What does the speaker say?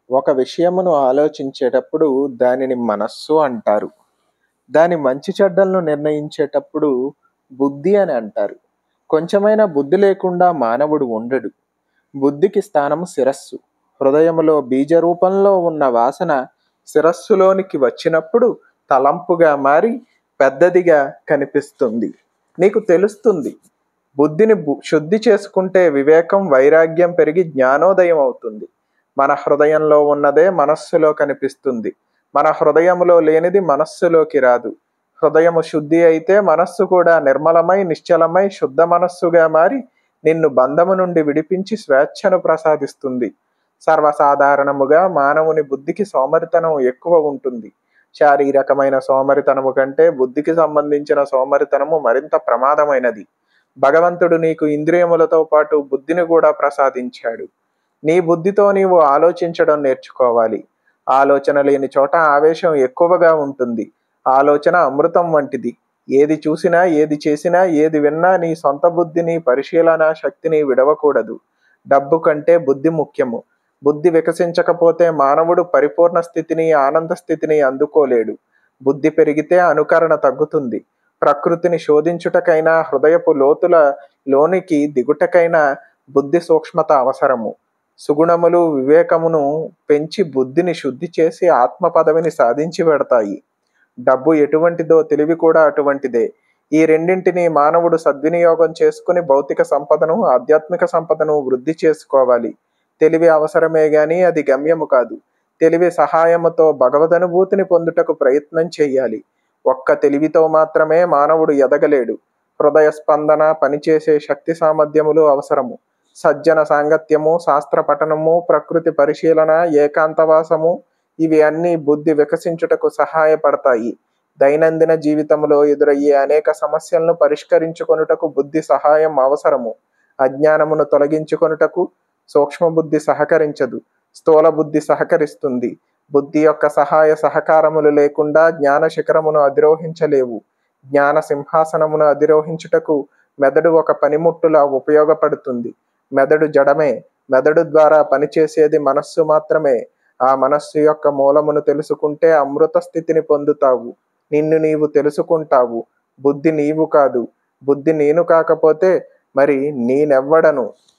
ఒక విషయమును ఆలోచించేటప్పుడు దానిని మనస్సు అంటారు దాని మంచి చెడ్డలను నిర్ణయించేటప్పుడు బుద్ధి అని అంటారు కొంచెమైనా బుద్ధి లేకుండా మానవుడు ఉండడు బుద్ధికి స్థానం శిరస్సు హృదయములో బీజ రూపంలో ఉన్న వాసన శిరస్సులోనికి వచ్చినప్పుడు తలంపుగా మారి పెద్దదిగా కనిపిస్తుంది నీకు తెలుస్తుంది బుద్ధిని బు- శుద్ధి చేసుకుంటే వివేకం వైరాగ్యం పెరిగి జ్ఞానోదయం అవుతుంది మన హృదయంలో ఉన్నదే మనస్సులో కనిపిస్తుంది మన హృదయములో లేనిది మనస్సులోకి రాదు హృదయము శుద్ధి అయితే మనస్సు కూడా నిర్మలమై నిశ్చలమై శుద్ధ మనస్సుగా మారి నిన్ను బంధము నుండి విడిపించి స్వేచ్ఛను ప్రసాదిస్తుంది సర్వసాధారణముగా మానవుని బుద్ధికి సోమరితనం ఎక్కువ ఉంటుంది శారీరకమైన సోమరితనము కంటే బుద్ధికి సంబంధించిన సోమరితనము మరింత ప్రమాదమైనది భగవంతుడు నీకు ఇంద్రియములతో పాటు బుద్ధిని కూడా ప్రసాదించాడు నీ బుద్ధితో నీవు ఆలోచించడం నేర్చుకోవాలి ఆలోచన లేని చోట ఆవేశం ఎక్కువగా ఉంటుంది ఆలోచన అమృతం వంటిది ఏది చూసినా ఏది చేసినా ఏది విన్నా నీ సొంత బుద్ధిని పరిశీలన శక్తిని విడవకూడదు డబ్బు కంటే బుద్ధి ముఖ్యము బుద్ధి వికసించకపోతే మానవుడు పరిపూర్ణ స్థితిని ఆనంద స్థితిని అందుకోలేడు బుద్ధి పెరిగితే అనుకరణ తగ్గుతుంది ప్రకృతిని శోధించుటకైనా హృదయపు లోతుల లోనికి దిగుటకైనా బుద్ధి సూక్ష్మత అవసరము సుగుణములు వివేకమును పెంచి బుద్ధిని శుద్ధి చేసి ఆత్మ పదవిని సాధించి పెడతాయి డబ్బు ఎటువంటిదో తెలివి కూడా అటువంటిదే ఈ రెండింటిని మానవుడు సద్వినియోగం చేసుకుని భౌతిక సంపదను ఆధ్యాత్మిక సంపదను వృద్ధి చేసుకోవాలి తెలివి అవసరమే గాని అది గమ్యము కాదు తెలివి సహాయముతో భగవదనుభూతిని పొందుటకు ప్రయత్నం చేయాలి ఒక్క తెలివితో మాత్రమే మానవుడు ఎదగలేడు హృదయ స్పందన పనిచేసే శక్తి సామర్థ్యములు అవసరము సజ్జన సాంగత్యము శాస్త్ర పఠనము ప్రకృతి పరిశీలన ఏకాంతవాసము ఇవి అన్ని బుద్ధి వికసించుటకు సహాయపడతాయి దైనందిన జీవితంలో ఎదురయ్యే అనేక సమస్యలను పరిష్కరించుకొనుటకు బుద్ధి సహాయం అవసరము అజ్ఞానమును తొలగించుకొనుటకు సూక్ష్మ బుద్ధి సహకరించదు స్థూల బుద్ధి సహకరిస్తుంది బుద్ధి యొక్క సహాయ సహకారములు లేకుండా జ్ఞాన శిఖరమును అధిరోహించలేవు జ్ఞాన సింహాసనమును అధిరోహించుటకు మెదడు ఒక పనిముట్టులా ఉపయోగపడుతుంది మెదడు జడమే మెదడు ద్వారా పనిచేసేది మనస్సు మాత్రమే ఆ మనస్సు యొక్క మూలమును తెలుసుకుంటే అమృత స్థితిని పొందుతావు నిన్ను నీవు తెలుసుకుంటావు బుద్ధి నీవు కాదు బుద్ధి నేను కాకపోతే మరి నేనెవ్వడను